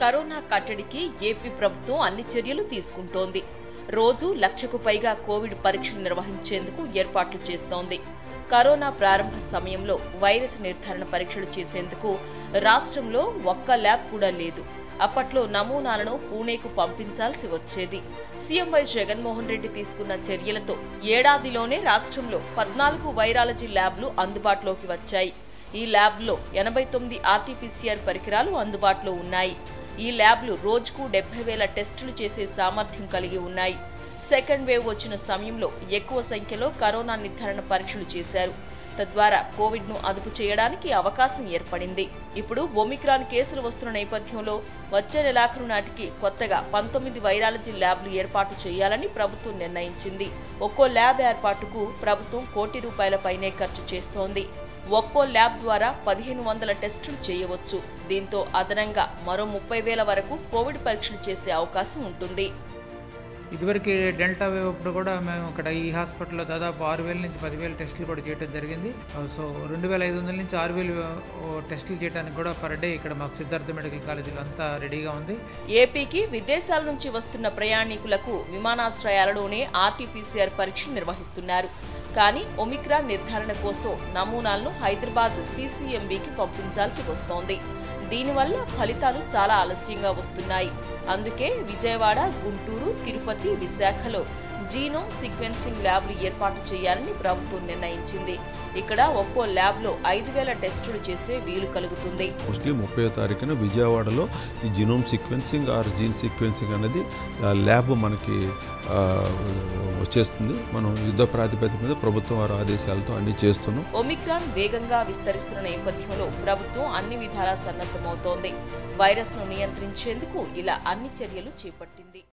corona కట్టడికి AP ప్రభుత్వం అన్ని చర్యలు తీసుకుంటోంది రోజు లక్షకు పైగా కోవిడ్ పరీక్షలు నిర్వహించేందుకు ఏర్పాట్లు చేస్తోంది కరోనా ప్రారంభ సమయంలో వైరస్ నిర్ధారణ పరీక్షలు చేసేందుకు రాష్ట్రంలో ఒక్క ల్యాబ్ కూడా లేదు అప్పట్లో నమూనాలను పూణేకు పంపించాల్సి వచ్చేది సీఎం వై జగన్మోహన్ రెడ్డి తీసుకున్న చర్యలతో ఏడాదిలోనే రాష్ట్రంలో పద్నాలుగు వైరాలజీ ల్యాబ్లు అందుబాటులోకి వచ్చాయి ఈ ల్యాబ్లో ఎనభై తొమ్మిది ఆర్టీపీసీఆర్ పరికరాలు అందుబాటులో ఉన్నాయి ఈ ల్యాబ్లు రోజుకు డెబ్బై వేల టెస్టులు చేసే సామర్థ్యం కలిగి ఉన్నాయి సెకండ్ వేవ్ వచ్చిన సమయంలో ఎక్కువ సంఖ్యలో కరోనా నిర్ధారణ పరీక్షలు చేశారు తద్వారా కోవిడ్ను అదుపు చేయడానికి అవకాశం ఏర్పడింది ఇప్పుడు ఒమిక్రాన్ కేసులు వస్తున్న నేపథ్యంలో వచ్చే నెలాఖరు నాటికి కొత్తగా పంతొమ్మిది వైరాలజీ ల్యాబ్లు ఏర్పాటు చేయాలని ప్రభుత్వం నిర్ణయించింది ఒక్కో ల్యాబ్ ఏర్పాటుకు ప్రభుత్వం కోటి రూపాయల పైనే ఖర్చు చేస్తోంది ఒక్కో ల్యాబ్ ద్వారా పదిహేను వందల టెస్టులు చేయవచ్చు దీంతో అదనంగా మరో ముప్పై వేల వరకు కోవిడ్ పరీక్షలు చేసే అవకాశం ఉంటుంది ఇదివరకు డెల్టా వేవ్ అప్పుడు కూడా మేము ఇక్కడ ఈ హాస్పిటల్లో దాదాపు ఆరు వేల నుంచి పదివేల టెస్టులు కూడా చేయడం జరిగింది సో రెండు వేల ఐదు వందల నుంచి ఆరు వేలు టెస్టులు చేయడానికి కూడా పర్ డే ఇక్కడ మాకు సిద్ధార్థ మెడికల్ కాలేజీలో అంతా రెడీగా ఉంది ఏపీకి విదేశాల నుంచి వస్తున్న ప్రయాణికులకు విమానాశ్రయాలలోనే ఆర్టీపీసీఆర్ పరీక్షలు నిర్వహిస్తున్నారు కానీ ఒమిక్రాన్ నిర్ధారణ కోసం నమూనాలను హైదరాబాద్ సీసీఎంబీకి పంపించాల్సి వస్తోంది దీనివల్ల ఫలితాలు చాలా ఆలస్యంగా వస్తున్నాయి అందుకే విజయవాడ గుంటూరు తిరుపతి విశాఖలో జీనోమ్ సీక్వెన్సింగ్ ల్యాబ్లు ఏర్పాటు చేయాలని ప్రభుత్వం నిర్ణయించింది ఇక్కడ ఒక్కో ల్యాబ్లో ఐదు వేల టెస్టులు చేసే వీలు కలుగుతుంది మోస్ట్లీ ముప్పై తారీఖున విజయవాడలో ఈ genome sequencing or gene sequencing అనేది ఆ, ల్యాబ్ మనకి ఆ, వచ్చేస్తుంది మనం యుద్ధ ప్రాతిపదిక మీద ప్రభుత్వం వారి ఆదేశాలతో అన్ని చేస్తున్నాం ఒమిక్రాన్ వేగంగా విస్తరిస్తున్న నేపథ్యంలో ప్రభుత్వం అన్ని విధాలా సన్నద్ధమవుతోంది వైరస్ను నియంత్రించేందుకు ఇలా అన్ని చర్యలు చేపట్టింది